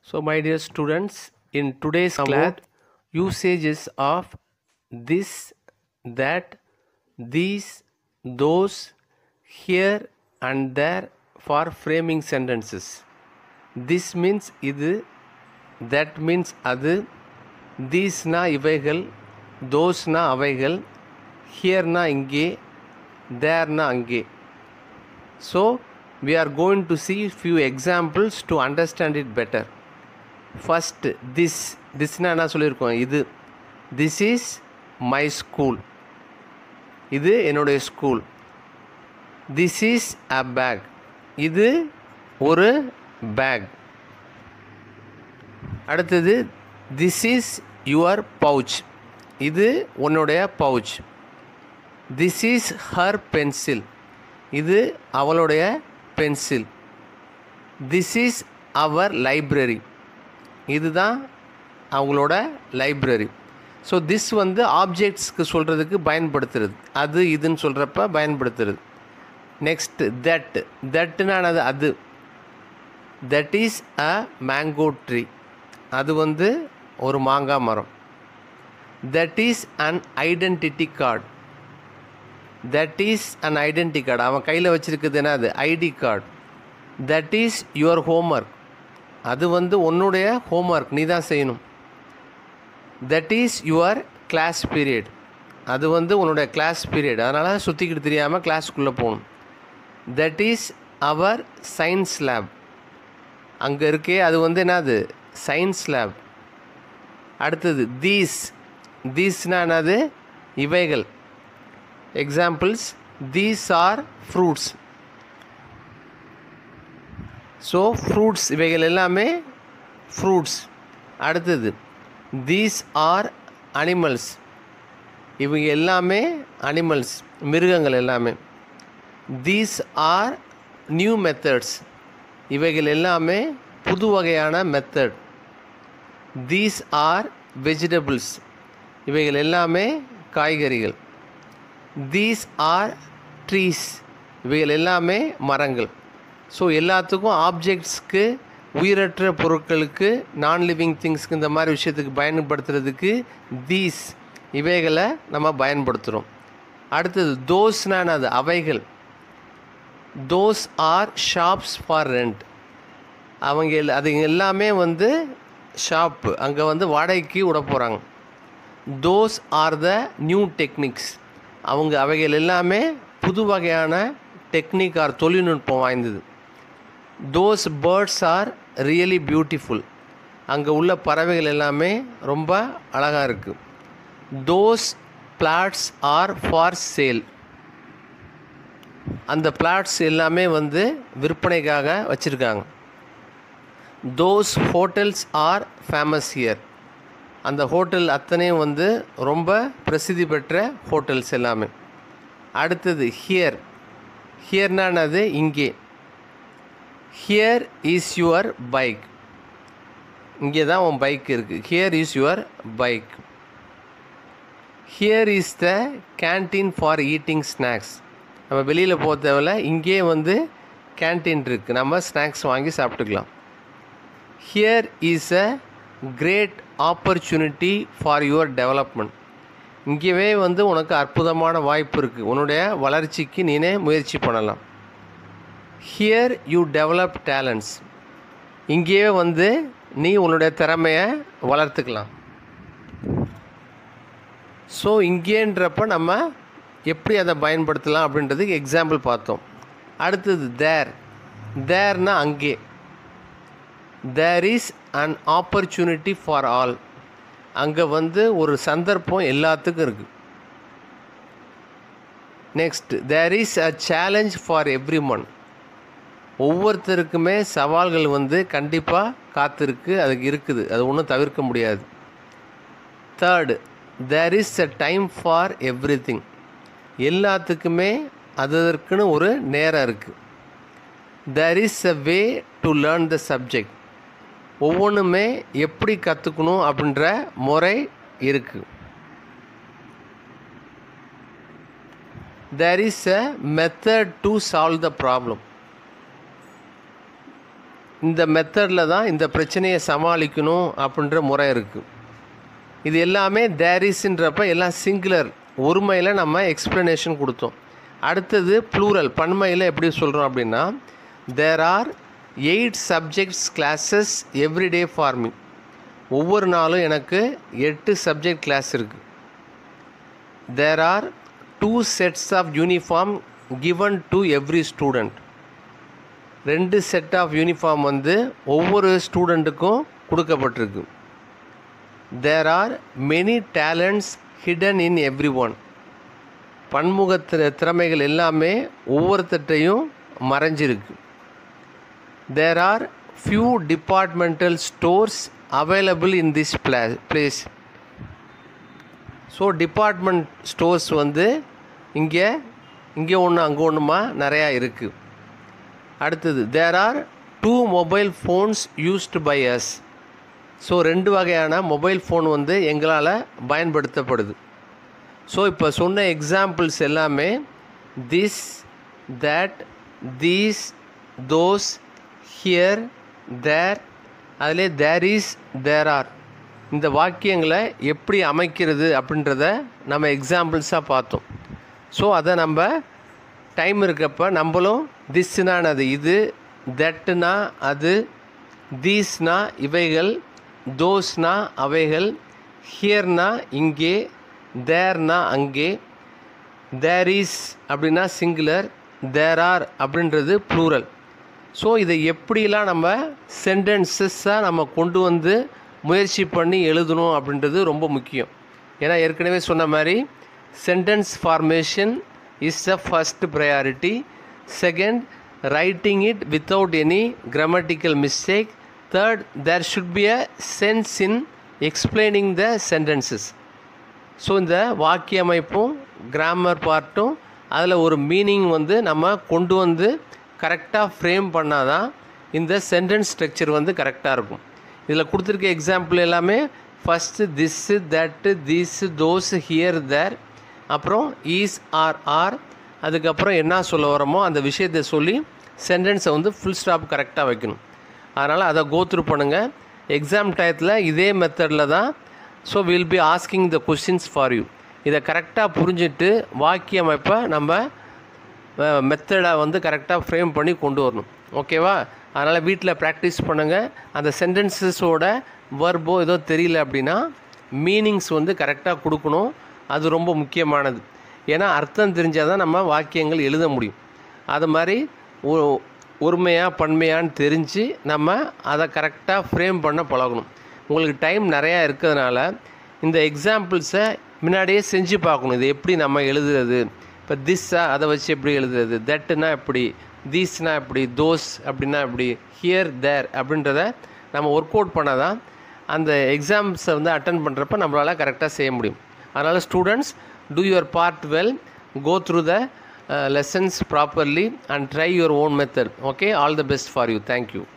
So, my dear students, in today's class, usages of this, that, these, those, here, and there for framing sentences. This means இது that means அது these-னா இவைகள் those-னா அவைகள் here-னா இங்கே there-னா அங்கே so we are going to see few examples to understand it better first this thisனா என்ன சொல்லியிருக்கோம் இது this is my school இது என்னுடைய school this is a bag இது ஒரு பேக் அடுத்தது திஸ் இஸ் யுவர் பவுச் இது உன்னுடைய pouch this is her pencil இது அவளுடைய pencil this is our library இதுதான் அவங்களோட லைப்ரரி ஸோ திஸ் வந்து ஆப்ஜெக்ட்ஸ்க்கு சொல்கிறதுக்கு பயன்படுத்துறது அது இதுன்னு சொல்கிறப்ப பயன்படுத்துறது நெக்ஸ்ட் தட் தட்டுனானது அது that is a mango tree அது வந்து ஒரு மாங்காய் மரம் that is an identity card that is an identity card அவன் கையில் வச்சுருக்குது என்ன அது ID card that is your homework அது வந்து உன்னுடைய ஹோம்ஒர்க் நீ தான் செய்யணும் that is your class period அது வந்து உன்னோட கிளாஸ் பீரியட் அதனால் சுற்றிக்கிட்டு தெரியாமல் கிளாஸ்க்குள்ளே போகணும் that is our science lab அங்கே இருக்கே அது வந்து என்னது சயின்ஸ் லேப் அடுத்தது தீஸ் தீஸ்னா என்னது இவைகள் examples these are fruits so fruits இவைகள் எல்லாமே ஃப்ரூட்ஸ் அடுத்தது தீஸ் ஆர் அனிமல்ஸ் இவங்க எல்லாமே அனிமல்ஸ் மிருகங்கள் எல்லாமே தீஸ் ஆர் நியூ மெத்தட்ஸ் இவைகள் எல்லாமே புது வகையான மெத்தட் தீஸ் ஆர் வெஜிடபிள்ஸ் இவைகள் எல்லாமே காய்கறிகள் தீஸ் ஆர் ட்ரீஸ் இவைகள் எல்லாமே மரங்கள் ஸோ எல்லாத்துக்கும் ஆப்ஜெக்ட்ஸ்க்கு உயிரற்ற பொருட்களுக்கு நான் லிவிங் திங்ஸ்க்கு இந்த மாதிரி விஷயத்துக்கு பயன்படுத்துறதுக்கு தீஸ் இவைகளை நம்ம பயன்படுத்துகிறோம் அடுத்தது தோஸ்னான அது அவைகள் those are shops for rent அவங்க எல் அது எல்லாமே வந்து ஷாப்பு அங்கே வந்து வாடகைக்கு விட போகிறாங்க those are the new techniques அவங்க அவைகள் எல்லாமே புது வகையான டெக்னிக் ஆர் தொழில்நுட்பம் வாய்ந்தது those birds are really beautiful அங்கே உள்ள பறவைகள் எல்லாமே ரொம்ப அழகாக இருக்குது those flats are for sale அந்த பிளாட்ஸ் எல்லாமே வந்து விற்பனைக்காக வச்சுருக்காங்க those hotels are famous here அந்த ஹோட்டல் அத்தனையும் வந்து ரொம்ப பிரசித்தி பெற்ற ஹோட்டல்ஸ் எல்லாமே அடுத்தது ஹியர் ஹியர்னானது இங்கே ஹியர் இஸ் யுவர் பைக் இங்கே தான் உன் பைக் இருக்குது here is your bike here is the canteen for eating snacks நம்ம வெளியில் போக தேவையில்ல இங்கே வந்து கேன்டீன் இருக்குது நம்ம ஸ்நாக்ஸ் வாங்கி சாப்பிட்டுக்கலாம் here is a great opportunity for your development இங்கேவே வந்து உனக்கு அற்புதமான வாய்ப்பு இருக்குது உன்னுடைய வளர்ச்சிக்கு நீனே முயற்சி பண்ணலாம் ஹியர் யூ டெவலப் டேலண்ட்ஸ் இங்கேயே வந்து நீ உன்னுடைய திறமையை வளர்த்துக்கலாம் ஸோ இங்கேன்றப்ப நம்ம எப்படி அதை பயன்படுத்தலாம் அப்படின்றதுக்கு எக்ஸாம்பிள் பார்த்தோம் அடுத்தது தேர் தேர்னா அங்கே there is an opportunity for all அங்கே வந்து ஒரு சந்தர்ப்பம் எல்லாத்துக்கும் இருக்குது next there is a challenge for everyone ஒவ்வொருத்தருக்குமே சவால்கள் வந்து கண்டிப்பாக காத்திருக்கு அதுக்கு இருக்குது அது ஒன்றும் தவிர்க்க முடியாது third there is a time for everything எல்லாத்துக்குமே அதற்குன்னு ஒரு நேரம் இருக்குது there is a way to learn the subject ஒவ்வொன்றுமே எப்படி கற்றுக்கணும் அப்படின்ற முறை இருக்குது there is a method to solve the problem இந்த மெத்தடில் தான் இந்த பிரச்சனையை சமாளிக்கணும் அப்படின்ற முறை இருக்குது இது எல்லாமே தேரிஸ்ன்றப்ப எல்லாம் சிங்குலர் ஒருமையில் நம்ம எக்ஸ்ப்ளனேஷன் கொடுத்தோம் அடுத்தது ப்ளூரல் பன்மையில் எப்படி சொல்கிறோம் அப்படின்னா there are eight subjects classes every day for me ஒவ்வொரு நாளும் எனக்கு எட்டு சப்ஜெக்ட் கிளாஸ் இருக்குது there are two sets of uniform given to every student ரெண்டு செட் ஆஃப் யூனிஃபார்ம் வந்து ஒவ்வொரு ஸ்டூடெண்ட்டுக்கும் கொடுக்கப்பட்டிருக்கு there are many talents hidden in every one பன்முக திற- திறமைகள் எல்லாமே ஒவ்வொருத்தட்டையும் மறைஞ்சிருக்கு there are few departmental stores available in this pla place so department stores வந்து இங்கே இங்கே ஒன்று அங்கே ஒன்றுமா நிறையா இருக்குது அடுத்தது there are two mobile phones used by us so ரெண்டு வகையான மொபைல் ஃபோன் வந்து எங்களால் பயன்படுத்தப்படுது ஸோ இப்போ சொன்ன எக்ஸாம்பிள்ஸ் எல்லாமே this that these those here there அதிலே தேர் இஸ் தேர் ஆர் இந்த வாக்கியங்களை எப்படி அமைக்கிறது அப்படின்றத நம்ம எக்ஸாம்பிள்ஸாக பார்த்தோம் ஸோ அதை நம்ம டைம் இருக்கப்ப நம்மளும் திஸ்னானது இது தட்டுனா அது தீஸ்னா இவைகள் தோஸ்னா அவைகள் ஹியர்னா இங்கே தேர்னா அங்கே தேர் இஸ் அப்படின்னா சிங்குலர் தேர் ஆர் அப்படின்றது ப்ளூரல் ஸோ இதை எப்படிலாம் நம்ம சென்டென்சஸாக நம்ம கொண்டு வந்து முயற்சி பண்ணி எழுதணும் அப்படின்றது ரொம்ப முக்கியம் ஏன்னா ஏற்கனவே சொன்ன மாதிரி sentence formation is the first priority second writing it without any grammatical mistake third there should be a sense in explaining the sentences so இந்த வாக்கிய அமைப்பும் கிராமர் பார்ட்டும் அதில் ஒரு மீனிங் வந்து நம்ம கொண்டு வந்து கரெக்டாக ஃப்ரேம் பண்ணால் தான் இந்த சென்டென்ஸ் ஸ்ட்ரக்சர் வந்து கரெக்டாக இருக்கும் இதில் கொடுத்துருக்க எக்ஸாம்பிள் எல்லாமே ஃபஸ்ட்டு திஸ்ஸு தட்டு தீஸு தோஸ் ஹியர் தேர் அப்புறம் ஈஸ் ஆர் ஆர் அதுக்கப்புறம் என்ன சொல்ல வரோமோ அந்த விஷயத்தை சொல்லி சென்டென்ஸை வந்து ஃபுல் ஸ்டாப் கரெக்டாக வைக்கணும் அதனால் அதை கோத்ரூ பண்ணுங்கள் எக்ஸாம் டயத்தில் இதே மெத்தடில் தான் so will be asking the questions for you இதை கரெக்டாக புரிஞ்சுட்டு வாக்கிய அமைப்பை நம்ம மெத்தடை வந்து கரெக்டாக ஃப்ரேம் பண்ணி கொண்டு வரணும் ஓகேவா அதனால் வீட்டில் ப்ராக்டிஸ் பண்ணுங்கள் அந்த சென்டென்சஸோட வர்போ ஏதோ தெரியல அப்படின்னா மீனிங்ஸ் வந்து கரெக்டாக கொடுக்கணும் அது ரொம்ப முக்கியமானது ஏன்னா அர்த்தம் தெரிஞ்சால் தான் நம்ம வாக்கியங்கள் எழுத முடியும் அது மாதிரி ஒ- ஒருமையாக பன்மையான்னு தெரிஞ்சு நம்ம அதை கரெக்டாக ஃப்ரேம் பண்ண பழகணும் உங்களுக்கு டைம் நிறையா இருக்கிறதுனால இந்த எக்ஸாம்பிள்ஸை முன்னாடியே செஞ்சு பார்க்கணும் இது எப்படி நம்ம எழுதுறது இப்போ திஸ்ஸா அதை வச்சு எப்படி எழுதுறது தட்டுனா எப்படி தீஸ்னா எப்படி தோஸ் அப்படின்னா எப்படி ஹியர் தேர் அப்படின்றத நம்ம ஒர்க் அவுட் பண்ணால் தான் அந்த எக்ஸாம்ஸை வந்து அட்டன் பண்ணுறப்ப நம்மளால் கரெக்டாக செய்ய முடியும் அதனால் students do your part well go through the lessons properly and try your own method okay all the best for you thank you